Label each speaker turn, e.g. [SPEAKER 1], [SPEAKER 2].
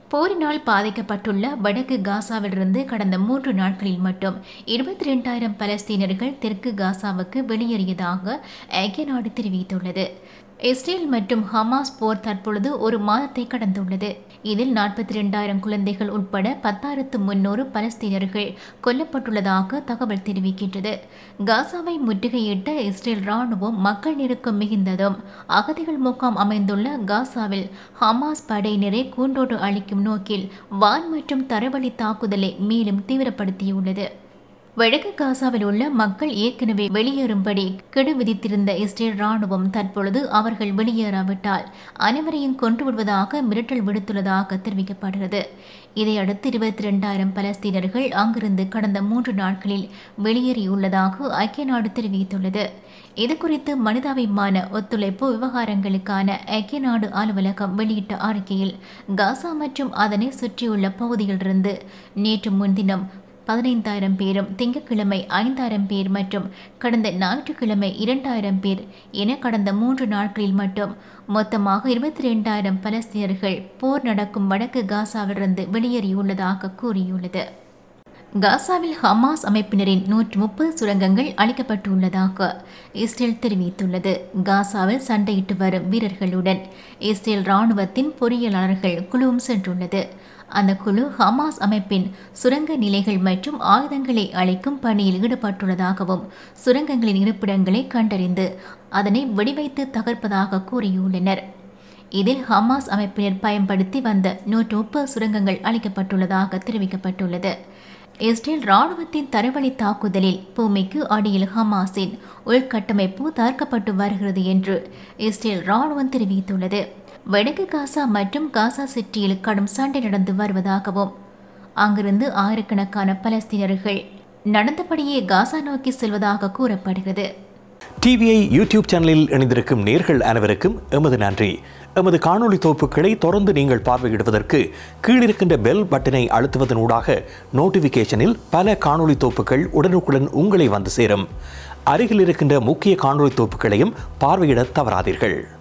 [SPEAKER 1] போரினால் பாதிக்கப்பட்டுள்ள வடக்கு காசாவிலிருந்து கடந்த மூன்று நாட்களில் மட்டும் இருபத்தி ரெண்டாயிரம் பலஸ்தீனர்கள் தெற்கு காசாவுக்கு வெளியேறியதாக ஐக்கிய நாடு தெரிவித்துள்ளது இஸ்ரேல் மற்றும் ஹமாஸ் போர் தற்பொழுது ஒரு மாதத்தை கடந்துள்ளது இதில் நாற்பத்தி ரெண்டாயிரம் குழந்தைகள் உட்பட பத்தாயிரத்து முன்னூறு பலஸ்தீனர்கள் கொல்லப்பட்டுள்ளதாக தகவல் தெரிவிக்கின்றது காசாவை முற்றுகையிட்ட இஸ்ரேல் ராணுவம் மக்கள் நெருக்கம் மிகுந்ததும் அகதிகள் முகாம் அமைந்துள்ள காசாவில் ஹமாஸ் படையினரை கூண்டோடு அளிக்கும் நோக்கில் வான் மற்றும் தரவழி தாக்குதலை மேலும் தீவிரப்படுத்தியுள்ளது வடக்கு காசாவில் உள்ள மக்கள் ஏற்கனவே வெளியேறும்படி கெடு விதித்திருந்த இஸ்ரேல் ராணுவம் தற்பொழுது அவர்கள் வெளியேறாவிட்டால் அனைவரையும் கொன்று விடுவதாக மிரட்டல் விடுத்துள்ளதாக தெரிவிக்கப்படுகிறது இதையடுத்து இருபத்தி ரெண்டாயிரம் பலஸ்தீனர்கள் அங்கிருந்து கடந்த மூன்று நாட்களில் வெளியேறியுள்ளதாக ஐக்கிய நாடு தெரிவித்துள்ளது இதுகுறித்து மனிதாபிமான ஒத்துழைப்பு விவகாரங்களுக்கான ஐக்கிய நாடு அலுவலகம் வெளியிட்ட அறிக்கையில் காசா மற்றும் அதனை சுற்றியுள்ள பகுதியிலிருந்து நேற்று முன்தினம் பதினைந்தாயிரம் பேரும் திங்கட்கிழமை ஐந்தாயிரம் பேர் மற்றும் கடந்த ஞாயிற்றுக்கிழமை இரண்டாயிரம் பேர் என கடந்த மூன்று நாட்களில் மட்டும் மொத்தமாக இருபத்தி ரெண்டாயிரம் பலஸ்தீனர்கள் போர் நடக்கும் வடக்கு காசாவிலிருந்து வெளியேறியுள்ளதாக கூறியுள்ளது காசாவில் ஹமாஸ் அமைப்பினரின் நூற்று முப்பது சுரங்கங்கள் அளிக்கப்பட்டுள்ளதாக இஸ்ரேல் தெரிவித்துள்ளது காசாவில் சண்டையிட்டு வரும் வீரர்களுடன் இஸ்ரேல் இராணுவத்தின் பொறியியலாளர்கள் குழுவும் சென்றுள்ளது அந்த குழு ஹமாஸ் அமைப்பின் சுரங்க நிலைகள் மற்றும் ஆயுதங்களை அளிக்கும் பணியில் ஈடுபட்டுள்ளதாகவும் சுரங்கங்களின் இருப்பிடங்களை கண்டறிந்து அதனை வெடிவைத்து தகர்ப்பதாக கூறியுள்ளனர் இதில் ஹமாஸ் அமைப்பினர் பயன்படுத்தி வந்த நூற்று முப்பது சுரங்கங்கள் அளிக்கப்பட்டுள்ளதாக தெரிவிக்கப்பட்டுள்ளது இஸ்ரேல் ராணுவத்தின் தரவழி தாக்குதலில் பூமிக்கு அடியில் ஹமாஸின் உள்கட்டமைப்பு தகர்க்கப்பட்டு வருகிறது என்று இஸ்ரேல் ராணுவம் தெரிவித்துள்ளது வடக்கு காசா மற்றும் காசா சிட்டியில் கடும் சண்டை நடந்து வருவதாகவும் அங்கிருந்து ஆயிரக்கணக்கான பலஸ்தீனர்கள் நடந்தபடியே காசா நோக்கி செல்வதாக கூறப்படுகிறது
[SPEAKER 2] டிவிஐ யூடியூப் சேனலில் இணைந்திருக்கும் நேர்கள் அனைவருக்கும் எமது நன்றி எமது காணொளி தொகுப்புகளை தொடர்ந்து நீங்கள் பார்வையிடுவதற்கு கீழிருக்கின்ற பெல் பட்டனை அழுத்துவதன் ஊடாக நோட்டிஃபிகேஷனில் பல காணொளி தொகுப்புகள் உடனுக்குடன் உங்களை வந்து சேரும் அருகில் இருக்கின்ற முக்கிய காணொளி தொகுப்புகளையும் பார்வையிட தவறாதீர்கள்